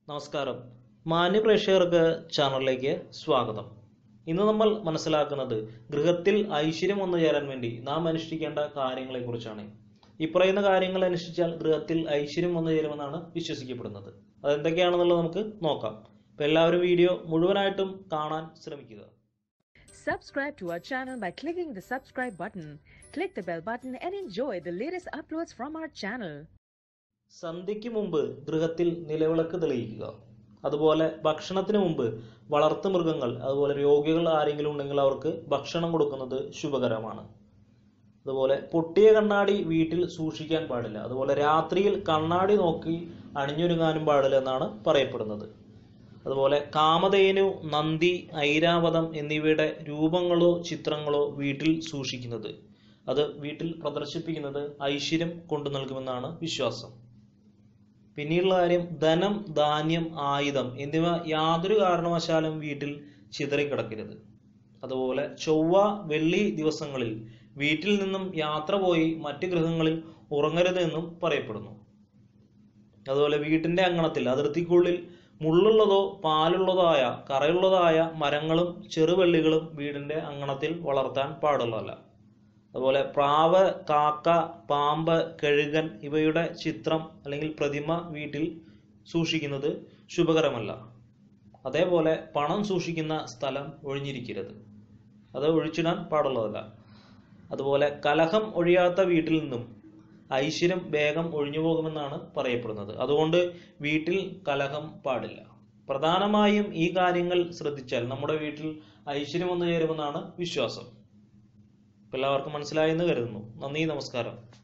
നമസ്കാരം മാന്യ പ്രേക്ഷകർക്ക് ചാനലിലേക്ക് സ്വാഗതം ഇന്ന് നമ്മൾ മനസ്സിലാക്കുന്നത് ഗൃഹത്തിൽ ഐശ്വര്യം വന്നു ചേരാൻ വേണ്ടി നാം അനുഷ്ഠിക്കേണ്ട കാര്യങ്ങളെക്കുറിച്ചാണ് ഈ പറയുന്ന കാര്യങ്ങൾ അനുഷ്ഠിച്ചാൽ ഗൃഹത്തിൽ ഐശ്വര്യം വന്നു ചേരുമെന്നാണ് വിശ്വസിക്കപ്പെടുന്നത് അതെന്തൊക്കെയാണെന്നുള്ളത് നമുക്ക് നോക്കാം അപ്പോൾ എല്ലാവരും വീഡിയോ മുഴുവനായിട്ടും കാണാൻ ശ്രമിക്കുക Subscribe to our channel by clicking the subscribe button. Click the bell button and enjoy the latest uploads from our channel. സന്ധ്യയ്ക്ക് മുമ്പ് ഗൃഹത്തിൽ നിലവിളക്ക് തെളിയിക്കുക അതുപോലെ ഭക്ഷണത്തിന് മുമ്പ് വളർത്തു മൃഗങ്ങൾ അതുപോലെ രോഗികൾ ആരെങ്കിലും ഉണ്ടെങ്കിൽ അവർക്ക് ഭക്ഷണം കൊടുക്കുന്നത് ശുഭകരമാണ് അതുപോലെ പൊട്ടിയ കണ്ണാടി വീട്ടിൽ സൂക്ഷിക്കാൻ പാടില്ല അതുപോലെ രാത്രിയിൽ കണ്ണാടി നോക്കി അണിഞ്ഞൊരുങ്ങാനും പാടില്ല എന്നാണ് പറയപ്പെടുന്നത് അതുപോലെ കാമധേനു നന്ദി ഐരാവതം എന്നിവയുടെ രൂപങ്ങളോ ചിത്രങ്ങളോ വീട്ടിൽ സൂക്ഷിക്കുന്നത് അത് വീട്ടിൽ പ്രദർശിപ്പിക്കുന്നത് ഐശ്വര്യം കൊണ്ടു നൽകുമെന്നാണ് വിശ്വാസം പിന്നീടുള്ള കാര്യം ധനം ധാന്യം ആയുധം എന്നിവ യാതൊരു കാരണവശാലും വീട്ടിൽ ചിതറിക്കിടക്കരുത് അതുപോലെ ചൊവ്വ വെള്ളി ദിവസങ്ങളിൽ വീട്ടിൽ നിന്നും യാത്ര പോയി മറ്റ് ഗൃഹങ്ങളിൽ ഉറങ്ങരുത് എന്നും പറയപ്പെടുന്നു അതുപോലെ വീട്ടിന്റെ അങ്കണത്തിൽ അതിർത്തിക്കുള്ളിൽ മുള്ളുള്ളതോ പാലുള്ളതോ ആയ കറയുള്ളതായ മരങ്ങളും ചെറുവള്ളികളും വീടിന്റെ അങ്കണത്തിൽ വളർത്താൻ പാടുള്ളതല്ല അതുപോലെ പ്രാവ് കാക്ക പാമ്പ് കഴുകൻ ഇവയുടെ ചിത്രം അല്ലെങ്കിൽ പ്രതിമ വീട്ടിൽ സൂക്ഷിക്കുന്നത് ശുഭകരമല്ല അതേപോലെ പണം സൂക്ഷിക്കുന്ന സ്ഥലം ഒഴിഞ്ഞിരിക്കരുത് അത് ഒഴിച്ചിടാൻ പാടുള്ളതല്ല അതുപോലെ കലഹം ഒഴിയാത്ത വീട്ടിൽ നിന്നും ഐശ്വര്യം വേഗം ഒഴിഞ്ഞു പോകുമെന്നാണ് പറയപ്പെടുന്നത് അതുകൊണ്ട് വീട്ടിൽ കലഹം പാടില്ല പ്രധാനമായും ഈ കാര്യങ്ങൾ ശ്രദ്ധിച്ചാൽ നമ്മുടെ വീട്ടിൽ ഐശ്വര്യം വന്നു ചേരുമെന്നാണ് വിശ്വാസം എല്ലാവർക്കും മനസ്സിലായെന്ന് കരുതുന്നു നന്ദി നമസ്കാരം